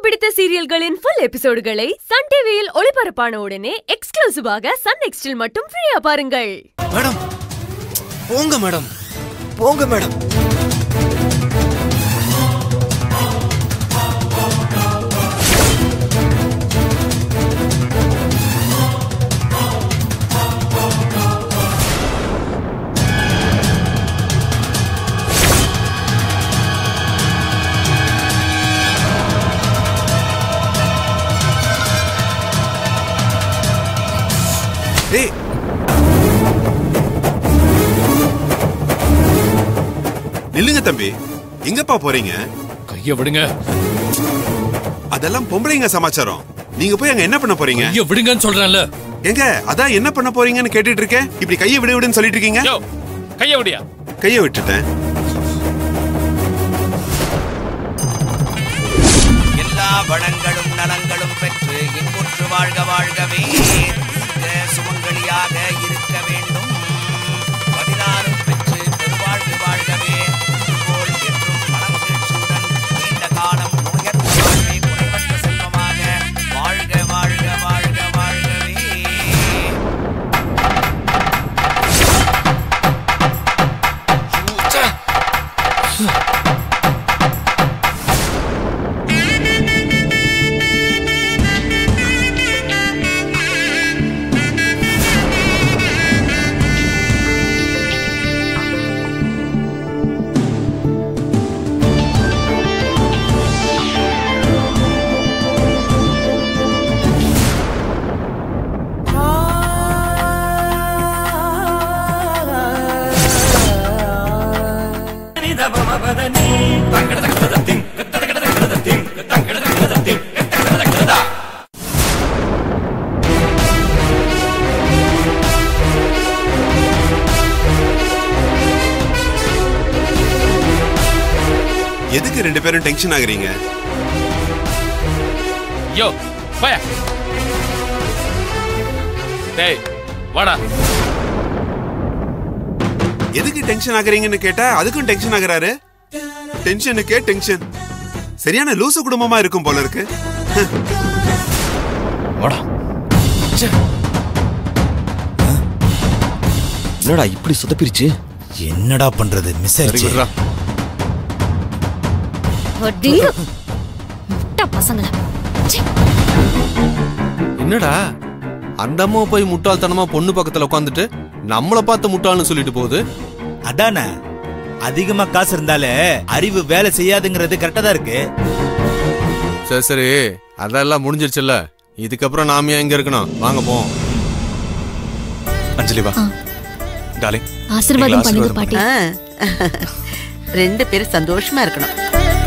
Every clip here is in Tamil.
பிடித்த சீரியல்களின் ஃபுல் எபிசோடுகளை சன் டிவியில் ஒளிபரப்பான உடனே எக்ஸ்க்ளூசிவாக சன் நெக்ஸ்டில் மட்டும் ஃப்ரீயா பாருங்கள் மேடம் போங்க மேடம் போங்க மேடம் டேய் நில்லுங்க தம்பி எங்கப்பா போறீங்க கைய விடுங்க அதெல்லாம் பொம்பளைங்க சமாச்சாரம் நீங்க போய் அங்க என்ன பண்ண போறீங்க கைய விடுங்கன்னு சொல்றேன்ல எங்க அதான் என்ன பண்ண போறீங்கன்னு கேட்டுட்டு இருக்கேன் இப்படி கையை விடு விடுன்னு சொல்லிட்டு இருக்கீங்க யோ கைய விடியா கையை விட்டுட்டேன் எல்லா வளங்களும் நலங்களும் பெற்று இன்புற்று வாழ்க வாழ்கவே தீர்க்க சுமங்கலியாக இருக்க வேண்டும் பதினாறும் பெற்று பெருவாழ்வு வாழ்கவே போல் என்றும் மனமகிழ்ச்சியுடன் நீண்ட காலம் நோயற்ற வாழ்வே குறைவற்ற செல்வமாக வாழ்க வாழ்க வாழ்க வாழ்கவே எதுக்கு ரெண்டு பேரும் டென்ஷன் ஆகுறீங்க யோ போய டேய் வாடா எதுக்கு டென்ஷன் ஆகுறீங்கன்னு கேட்டா அதுக்கும் டென்ஷன் ஆகுறாரு டென்ஷனுக்கே டென்ஷன் சரியான லூசு குடும்பமா இருக்கும் போல இருக்கு வாடா என்னடா இப்படி சொதப்பிருச்சு என்னடா பண்றது மிஸ் சரி ஆயிடுச்சு விடுறா அடிங்க. முட்டை பசங்கள என்னடா அந்த அம்மா போய் முட்டாள்தனமா பொண்ணு பக்கத்துல உட்காந்துட்டு நம்மள பார்த்து முட்டாள்னு சொல்லிட்டு போகுது அதானே அதிகமா காசு இருந்தாலே அறிவு வேலை செய்யாதுங்கிறது கரெக்டா தான் இருக்கு சரி சரி அதெல்லாம் முடிஞ்சிருச்சுல்ல இதுக்கப்புறம் நாம ஏன் இங்க இருக்கணும் வாங்க போவோம் அஞ்சலி வா டார்லிங் ஆசீர்வாதம் பண்ணுங்க பாட்டி ஆ. ரெண்டு பேரும் சந்தோஷமா இருக்கணும்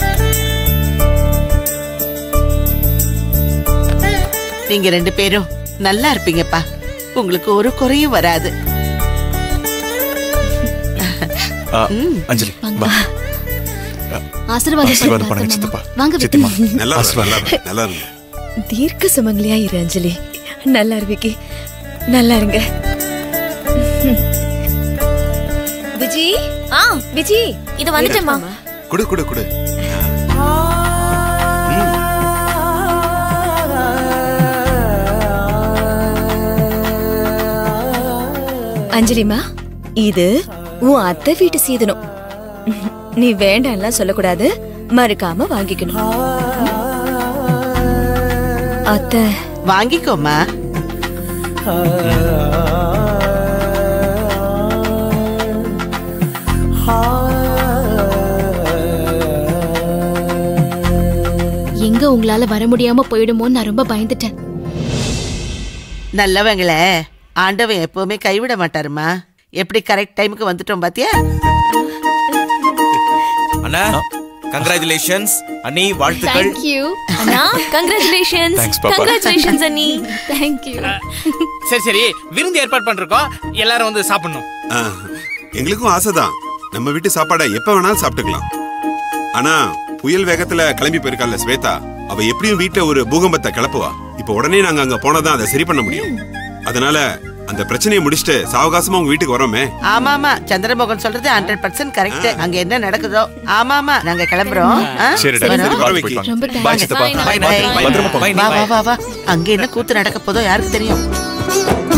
நீங்க ரெண்டு பேரும் நல்லா இருப்பீங்கப்பா உங்களுக்கு ஒரு குறையும் வராது ஆ, அஞ்சலி வா ஆசீர்வாதம் ஆசீர்வாதம் பண்ணுங்க பண்ணுங்க அத்தை சித்தப்பா மாமா. வாங்க சித்திமா விக்கி. நல்லா இருக்கு, நல்லா இருக்கு, நல்லா இருக்கு தீர்க்க சுமங்கலியா இரு அஞ்சலி நல்லா இருவிக்கி நல்லா இருங்க விஜி ஆ விஜி இது வந்துட்டேம்மா குடு குடு குடு அஞ்சலிமா இது உன் அத்தை வீட்டு சீதனம் நீ வேண்டாம்லாம் சொல்லக்கூடாது மறுக்காம வாங்கிக்கணும் அத்தை வாங்கிக்கோமா எங்க உங்களால வர முடியாம போயிடுமோன்னு நான் ரொம்ப பயந்துட்டேன் நல்லவங்கள ஆண்டவன் எப்பவுமே கைவிட மாட்டாருமா எப்படி கரெக்ட் டைமுக்கு வந்துட்டோம் பாத்தியா அண்ணா கங்க்ராச்சுலேஷன்ஸ் அண்ணி வாழ்த்துக்கள் தேங்க்யூ அண்ணா கங்க்ராச்சுலேஷன்ஸ் Thanks, பாப்பா. கங்க்ராச்சுலேஷன்ஸ் அண்ணி தேங்க்யூ சரி சரி விருந்து ஏற்பாடு பண்றோம் எல்லாரும் வந்து சாப்பிடணும் ஆ, எங்களுக்கும் ஆசைதான் நம்ம வீட்டு சாப்பாடை எப்ப வேணாலும் சாப்பிட்டுக்கலாம் ஆனா புயல் வேகத்துல கிளம்பி போயிருக்கால ஸ்வேதா அவ எப்படியும் வீட்டுல ஒரு பூகம்பத்தை கிளப்புவா இப்ப உடனே நாங்க அங்க போனாதான் அதை சரி பண்ண முடியும் அதனால அந்த பிரச்சனையை முடிச்சுட்டு சாவகாசமா உங்க வீட்டுக்கு வரோமே ஆமா ஆமா சந்திரமோகன் சொல்றது ஹண்ட்ரட் பர்சன்ட் கரெக்ட் அங்க என்ன நடக்குதோ ஆமா ஆமா நாங்க கிளம்புறோம் ஆ? சரிடா வரோம். சரி, பார்த்து போயிட்டு வாங்க. ரொம்ப Bye, thanks. சித்தப்பா Bye, bye. பத்திரமா போங்க. வா வா வா வா அங்க என்ன கூத்து நடக்க போதோ யாருக்கு தெரியும்